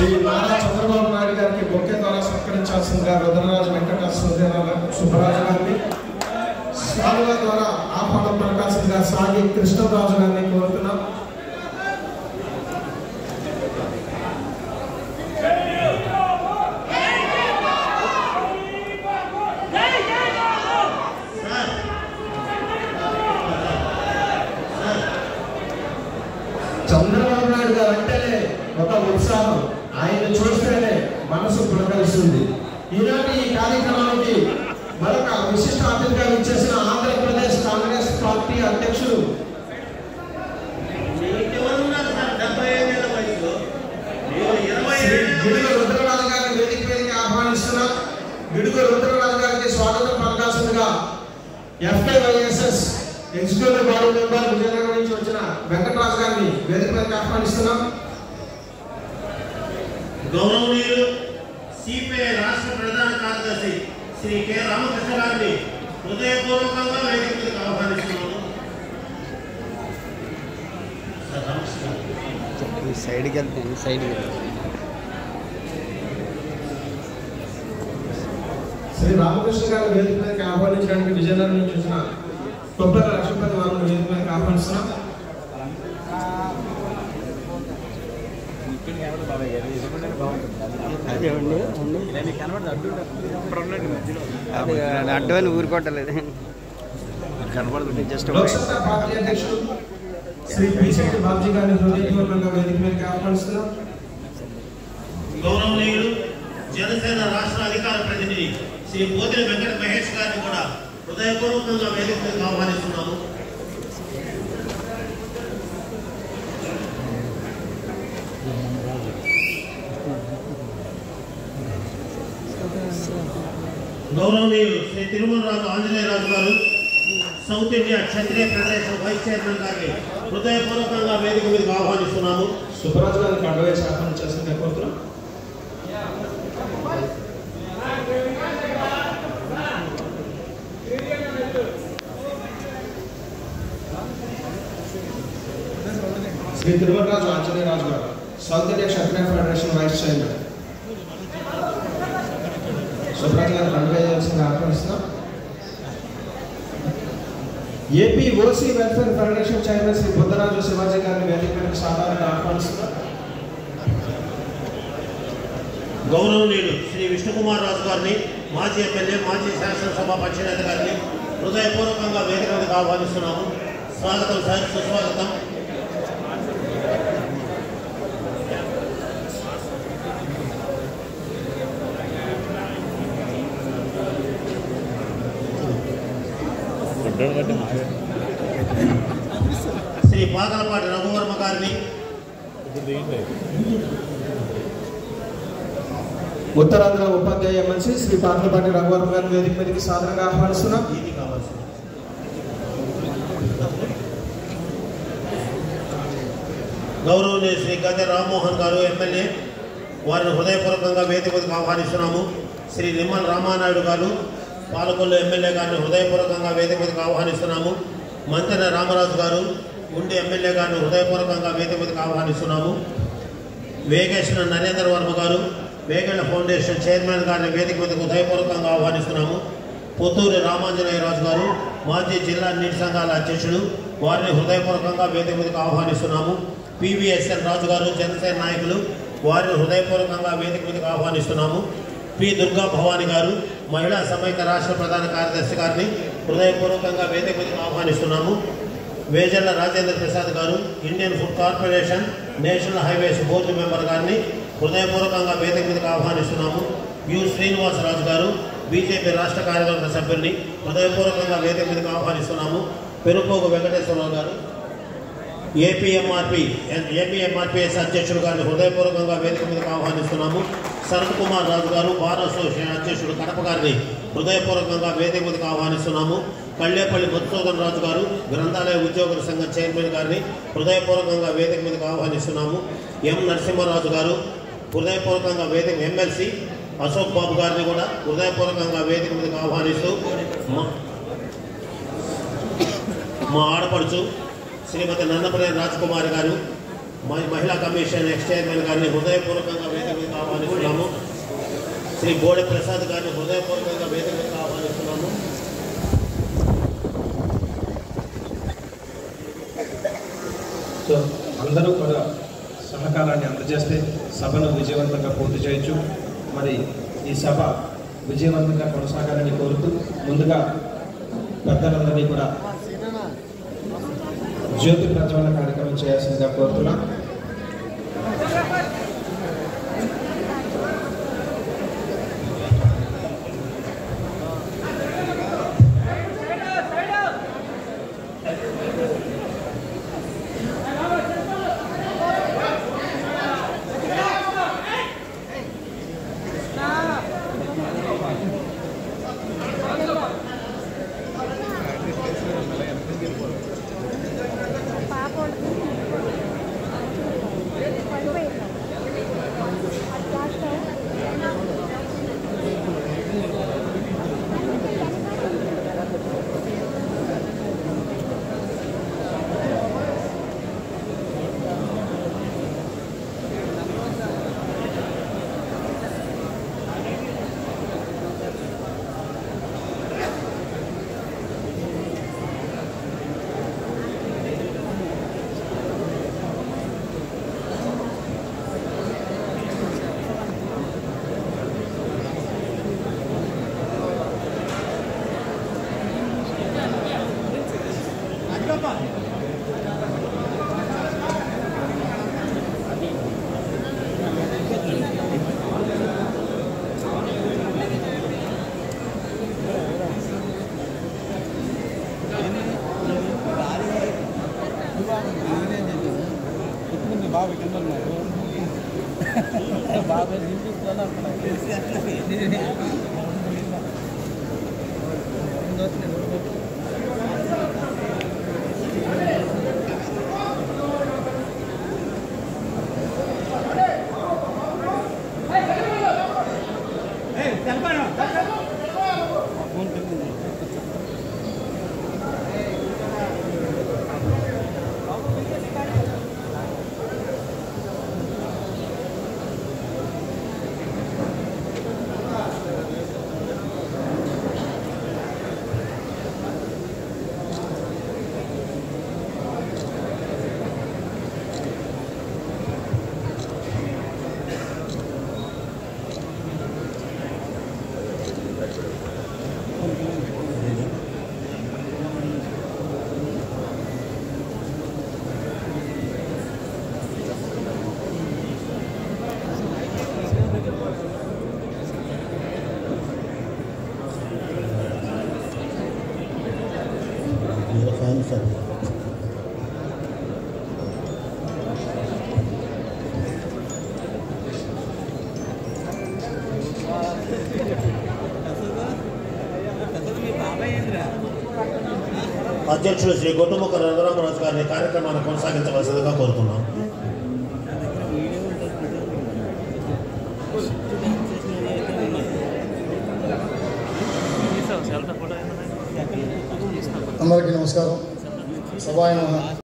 శ్రీ నారా చంద్రబాబు నాయుడు గారికి బొకే ద్వారా సత్కరించాల్సిందిగా రుద్రరాజు వెంకట సుబ్బరాజు గారిని సాధుల ద్వారా ఆహ్వానం పలకాల్సిందిగా సాగి కృష్ణరాజు గారిని కోరుతున్నాం చంద్రబాబు నాయుడు గారు అంటేనే ఒక ఉత్సాహం ఆయన చూస్తేనే మనసు పులకరిస్తుంది ఈనాటి ఈ కార్యక్రమానికి మరొక విశిష్ట అతిథిగా ఇచ్చేసిన ఆంధ్రప్రదేశ్ కాంగ్రెస్ పార్టీ అధ్యక్షులు ఎవరున్నారు సార్ డెబ్బై ఐదేళ్ల వయసు మీరు ఇరవై శ్రీ ఏళ్ళ గిడుగు వయసు. రుద్రరాజు గారిని వేదిక మీదకి ఆహ్వానిస్తున్నాం గిడుగు రుద్రరాజు గారికి స్వాగతం పలకాల్సిందిగా F I Y S S executive body member Vizianagaram నుంచి వచ్చిన వెంకటరాజు గారిని వేదిక మీదకి ఆహ్వానిస్తున్నాం గౌరవనీయులు సిపిఐ రాష్ట్ర ప్రధాన కార్యదర్శి శ్రీ కె రామకృష్ణ గారిని హృదయపూర్వకంగా వేదిక మీదకి ఆహ్వానిస్తున్నాము సార్ రామకృష్ణ గారు. ఈ సైడ్కి వెళ్తాను సైడ్కి వెళ్తాను శ్రీ రామకృష్ణ గారి వేదిక మీదకి ఆహ్వానించడానికి విజయనగరం నుంచి వచ్చిన కొబ్బరి లక్ష్మీపతి వారిని వేదిక మీదకి ఆహ్వానిస్తున్నాం అదే ఉండి ఉండి అది అడ్డమని ఊరుకోవట్లేదు కనపడుతుంది జస్ట్ లోక్సత్తా పార్టీ అధ్యక్షుడు శ్రీ పిశెట్టి బాబ్జీ గారిని హృదయపూర్వకంగా వేదిక మీదకి ఆహ్వానిస్తున్నాం గౌరవనీయులు జనసేన రాష్ట్ర అధికార ప్రతినిధి శ్రీ పోతిన వెంకట మహేష్ గారిని కూడా హృదయపూర్వకంగా వేదిక మీదకి ఆహ్వానిస్తున్నాము గౌరవనీయులు శ్రీ తిరుమల రాజు ఆంజనేయరాజు గారు south India Kshatriya federation vice chairman గారిని హృదయపూర్వకంగా వేదిక మీదకి ఆహ్వానిస్తున్నాము సుబ్బరాజు గారికి అడ్డవేసి ఆహ్వానించాల్సిందిగా కోరుతున్నాం శ్రీ తిరుమలరాజు ఆంజనేయరాజు గారు south India Kshatriya federation vice chairman Subraj గారు అడ్డవేయాల్సిందిగా ఆహ్వానిస్తున్నాం AP OC welfare federation chairman Shri Buddharaju Shivaji గారిని వేదిక మీదకి సాధారణంగా ఆహ్వానిస్తున్నాం గౌరవనీయులు శ్రీ విష్ణుకుమార్ రాజు గారిని మాజీ ఎమ్మెల్యే మాజీ శాసనసభ పక్షనేత గారిని హృదయపూర్వకంగా వేదిక మీదకి ఆహ్వానిస్తున్నాము స్వాగతం సార్ సుస్వాగతం శ్రీ పాకలపాటి రఘువర్మ గారిని ఉత్తరాంధ్ర ఉపాధ్యాయ ఎమ్మెల్సీ శ్రీ పాత్రపాటి రఘువరం గారి వేదిక మీదకి సాధారణంగా ఆహ్వానిస్తున్నాం ఇది కావాల్సింది గౌరవనీయ శ్రీ గద్దె రామ్మోహన్ గారు ఎమ్మెల్యే వారిని హృదయపూర్వకంగా వేదిక మీదకి ఆహ్వానిస్తున్నాము శ్రీ నిమ్మల రామానాయుడు గారు పాలకొల్లు ఎమ్మెల్యే గారిని హృదయపూర్వకంగా వేదిక మీదకి ఆహ్వానిస్తున్నాము మంతెన రామరాజు గారు ఉండి ఎమ్మెల్యే గారిని హృదయపూర్వకంగా వేదిక మీదకి ఆహ్వానిస్తున్నాము వేగేశ్వర నరేంద్ర వర్మ గారు వేగళ్ళ ఫౌండేషన్ చైర్మన్ గారిని వేదిక మీదకు హృదయపూర్వకంగా ఆహ్వానిస్తున్నాము పుత్తూరి రామాంజనేయరాజు గారు మాజీ జిల్లా నీటి సంఘాల అధ్యక్షుడు వారిని హృదయపూర్వకంగా వేదిక మీదకు ఆహ్వానిస్తున్నాము పివిఎస్ఎన్ రాజు గారు జనసేన నాయకులు వారిని హృదయపూర్వకంగా వేదిక మీదకు ఆహ్వానిస్తున్నాము పి దుర్గా భవాని గారు మహిళా సమైక్య రాష్ట్ర ప్రధాన కార్యదర్శి గారిని హృదయపూర్వకంగా వేదిక మీదకు ఆహ్వానిస్తున్నాము వేజల్ల రాజేంద్ర ప్రసాద్ గారు Indian food corporation national highways board member గారిని హృదయపూర్వకంగా వేదిక మీదకి ఆహ్వానిస్తున్నాము యు శ్రీనివాసరాజు గారు బీజేపీ రాష్ట్ర కార్యవర్గ సభ్యుల్ని హృదయపూర్వకంగా వేదిక మీదకి ఆహ్వానిస్తున్నాము పెరుపోగు వెంకటేశ్వరరావు గారు ఏపీఎంఆర్పి ఏపీఎంఆర్పిఎస్ అధ్యక్షుడు గారిని హృదయపూర్వకంగా వేదిక మీదకి ఆహ్వానిస్తున్నాము శరత్ కుమార్ రాజు గారు బార్ అసోసియేషన్ అధ్యక్షుడు కడప గారిని హృదయపూర్వకంగా వేదిక మీదకి ఆహ్వానిస్తున్నాము కళ్ళేపల్లి మధుసూదన్ రాజు గారు గ్రంథాలయ ఉద్యోగుల సంఘం చైర్మన్ గారిని హృదయపూర్వకంగా వేదిక మీదకి ఆహ్వానిస్తున్నాము ఎం నరసింహరాజు గారు హృదయపూర్వకంగా వేదిక ఎమ్మెల్సీ అశోక్ బాబు గారిని కూడా హృదయపూర్వకంగా వేదిక మీదకి ఆహ్వానిస్తూ మా మా ఆడపడుచు శ్రీమతి నన్నపల్లి రాజకుమారి గారు మ- మహిళా కమిషన్ ఎక్స్ చైర్మన్ గారిని హృదయపూర్వకంగా వేదిక మీదకి ఆహ్వానిస్తున్నాము శ్రీ బోడె ప్రసాద్ గారిని హృదయపూర్వకంగా వేదిక మీదకి ఆహ్వానిస్తున్నాము సో అందరూ కూడా సహకారాన్ని అందజేస్తే సభను విజయవంతంగా పూర్తి చేయొచ్చు మరి ఈ సభ విజయవంతంగా కొనసాగాలని కోరుతూ ముందుగా పెద్దలందరినీ కూడా జ్యోతి ప్రజ్వలన కార్యక్రమం చేయాల్సిందిగా కోరుతున్నాం బాబు కింద ఉన్నారు బాబు నింపిస్తున్నా అధ్యక్షులు శ్రీ గొట్టుముఖ రఘురామరాజు గారిని కార్యక్రమాన్ని కొనసాగించవలసిందిగా కోరుతున్నాం అందరికీ నమస్కారం సభాయన